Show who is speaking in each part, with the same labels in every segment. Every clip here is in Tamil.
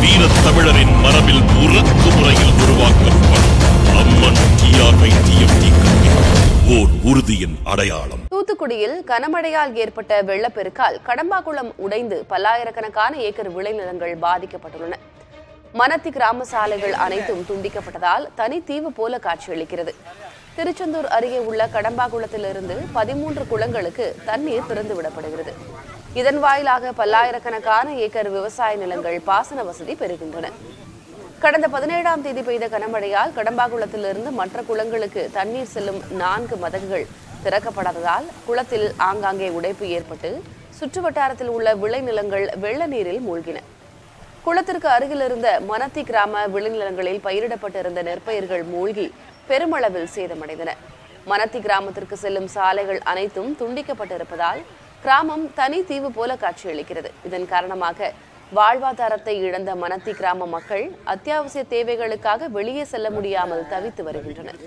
Speaker 1: வீரத் தமிழரின் மரபில் உறக்கு முறையில் உருவாக்கப்படும் அம்மன் டிஆர்ஐ டிஎம்டி கல்வி ஓர் உறுதியின் அடையாளம்
Speaker 2: தூத்துக்குடியில் கனமழையால் ஏற்பட்ட வெள்ளப்பெருக்கால் கடம்பாக்குளம் உடைந்து பல்லாயிரக்கணக்கான ஏக்கர் விளைநிலங்கள் பாதிக்கப்பட்டுள்ளன மனத்தி கிராம சாலைகள் அனைத்தும் துண்டிக்கப்பட்டதால் தனி தீவு போல காட்சியளிக்கிறது திருச்செந்தூர் அருகே உள்ள கடம்பாக்குளத்திலிருந்து பதிமூன்று குளங்களுக்கு தண்ணீர் திறந்து விடப்படுகிறது இதன் வாயிலாக பல்லாயிரக்கணக்கான ஏக்கர் விவசாய நிலங்கள் பாசன வசதி பெறுகின்றன கடந்த பதினேழாம் தேதி பெய்த கனமழையால் கடம்பாகுளத்திலிருந்து மற்ற குளங்களுக்கு தண்ணீர் செல்லும் நான்கு மதகுகள் திறக்கப்படாததால் குளத்தில் ஆங்காங்கே உடைப்பு ஏற்பட்டு சுற்றுவட்டாரத்தில் உள்ள விளைநிலங்கள் வெள்ள நீரில் மூழ்கின குளத்திற்கு அருகில் இருந்த மனத்தி கிராம விளைநிலங்களில் பயிரிடப்பட்டிருந்த நெற்பயிர்கள் மூழ்கி பெருமளவில் சேதமடைந்தன மனத்தி கிராமத்திற்கு செல்லும் சாலைகள் அனைத்தும் துண்டிக்கப்பட்டிருப்பதால் கிராமம் தனி தீவு போல காட்சியளிக்கிறது இதன் காரணமாக வாழ்வாதாரத்தை இழந்த மனத்தி கிராம மக்கள் அத்தியாவசிய தேவைகளுக்காக வெளியே செல்ல முடியாமல் தவித்து வருகின்றனர்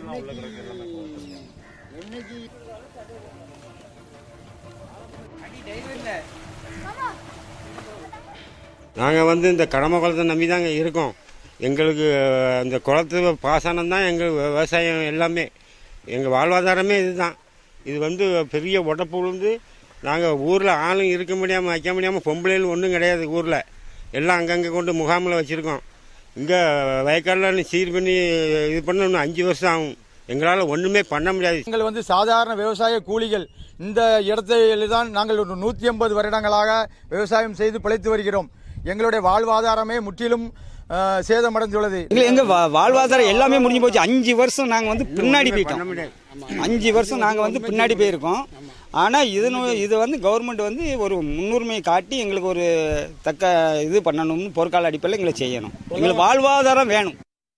Speaker 3: நாங்கள் வந்து இந்த கடமை குளத்தை நம்பி தாங்க இருக்கோம் எங்களுக்கு அஹ், இந்த குளத்து பாசனம் தான் எங்கள் விவசாயம் எல்லாமே எங்கள் வாழ்வாதாரமே இதுதான் இது வந்து பெரிய உடப்பு விழுந்து நாங்கள் ஊரில் ஆளும் இருக்க முடியாமல் வைக்க முடியாமல் பொம்பளைகள் ஒன்றும் கிடையாது ஊரில் எல்லாம் அங்கங்கே கொண்டு முகாமில் வச்சுருக்கோம் இங்கே வயக்காடில் சீர் பண்ணி இது பண்ண இன்னும் அஞ்சு வருஷம் ஆகும் எங்களால் ஒன்றுமே பண்ண முடியாது
Speaker 4: நாங்கள் வந்து சாதாரண விவசாய கூலிகள் இந்த இடத்தில் தான் நாங்கள் ஒரு நூற்றி ஐம்பது வருடங்களாக விவசாயம் செய்து பிழைத்து வருகிறோம் எங்களுடைய வாழ்வாதாரமே முற்றிலும் அஹ், சேதமடைந்துள்ளது
Speaker 5: எங்களுக்கு எங்க வா- வாழ்வாதாரம் எல்லாமே முடிஞ்சு போச்சு அஞ்சு வருஷம் நாங்க வந்து பின்னாடி போயிட்டோம் அஞ்சு வருஷம் நாங்க வந்து பின்னாடி போயிருக்கோம் ஆனா இது இது வந்து கவர்மெண்ட் வந்து ஒரு முன்னுரிமையை காட்டி எங்களுக்கு ஒரு தக்க இது பண்ணணும்னு போர்க்கால அடிப்படையில் எங்களை செய்யணும் எங்களுக்கு வாழ்வாதாரம் வேணும்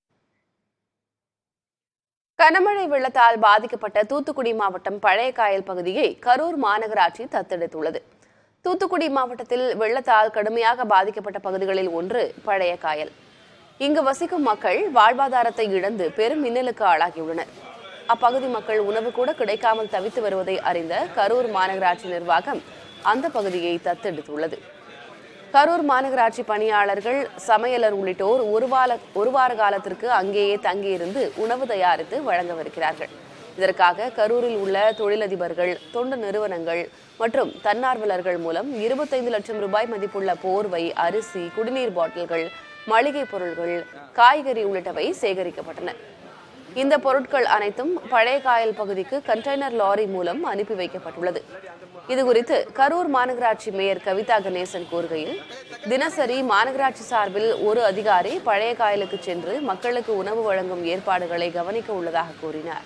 Speaker 2: கனமழை வெள்ளத்தால் பாதிக்கப்பட்ட தூத்துக்குடி மாவட்டம் பழைய காயல் பகுதியை கரூர் மாநகராட்சி தத்தெடுத்துள்ளது தூத்துக்குடி மாவட்டத்தில் வெள்ளத்தால் கடுமையாக பாதிக்கப்பட்ட பகுதிகளில் ஒன்று பழைய காயல் இங்கு வசிக்கும் மக்கள் வாழ்வாதாரத்தை இழந்து பெரும் இன்னலுக்கு ஆளாகியுள்ளனர் அப்பகுதி மக்கள் உணவு கூட கிடைக்காமல் தவித்து வருவதை அறிந்த கரூர் மாநகராட்சி நிர்வாகம் அந்த பகுதியை தத்தெடுத்துள்ளது கரூர் மாநகராட்சி பணியாளர்கள் சமையலர் உள்ளிட்டோர் ஒரு வார ஒரு வார காலத்திற்கு அங்கேயே தங்கியிருந்து உணவு தயாரித்து வழங்கவிருக்கிறார்கள் இதற்காக கரூரில் உள்ள தொழிலதிபர்கள் தொண்டு நிறுவனங்கள் மற்றும் தன்னார்வலர்கள் மூலம் இருபத்தைந்து லட்சம் ரூபாய் மதிப்புள்ள போர்வை அரிசி குடிநீர் பாட்டில்கள் மளிகை பொருட்கள் காய்கறி உள்ளிட்டவை சேகரிக்கப்பட்டன இந்த பொருட்கள் அனைத்தும் பழைய காயல் பகுதிக்கு கண்டெய்னர் லாரி மூலம் அனுப்பி வைக்கப்பட்டுள்ளது இதுகுறித்து கரூர் மாநகராட்சி மேயர் கவிதா கணேசன் கூறுகையில் தினசரி மாநகராட்சி சார்பில் ஒரு அதிகாரி பழைய காயலுக்கு சென்று மக்களுக்கு உணவு வழங்கும் ஏற்பாடுகளை கவனிக்க உள்ளதாக கூறினார்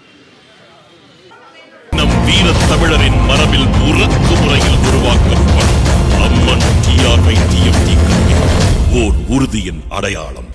Speaker 1: நம் வீரத் தமிழரின் மரபில் உறக்கு முறையில் உருவாக்கப்படும் அம்மன் டிஆர்ஐ டிஎம்டி கல்வி ஓர் உறுதியின் அடையாளம்